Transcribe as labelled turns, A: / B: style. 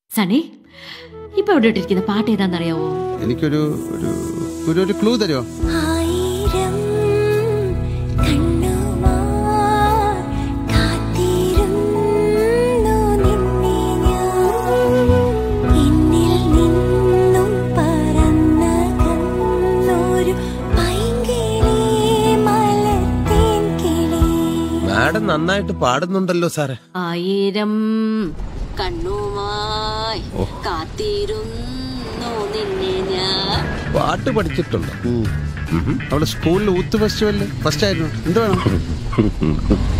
A: സണി ഇപ്പൊ എവിടെ ഇട്ടിരിക്കുന്ന പാട്ട് ഏതാണെന്നറിയാവോ
B: എനിക്കൊരു ഒരു ഒരു ഒരു ക്ലൂ തരുമോ
C: ആയിരം കണ്ണുമാർ കാത്തിരുന്നു നിന്നെ ഞാൻ എന്നിൽ നിന്നും പറന്നകന്നൊരു പൈങ്കിളി മലർത്തേൻ കിളി
D: മാഡം നന്നായിട്ട് പാടുന്നുണ്ടല്ലോ സാറേ
A: ആയിരം കണ്ണുമായി കാത്തിരുന്നു നിന്നെ ഞാൻ
D: പാട്ട് പഠിച്ചിട്ടുണ്ടോ
B: അവള് സ്കൂളിൽ ഊത്ത് ഫെസ്റ്റിവലിൽ ഫസ്റ്റ് ആയിരുന്നു എന്ത് വേണം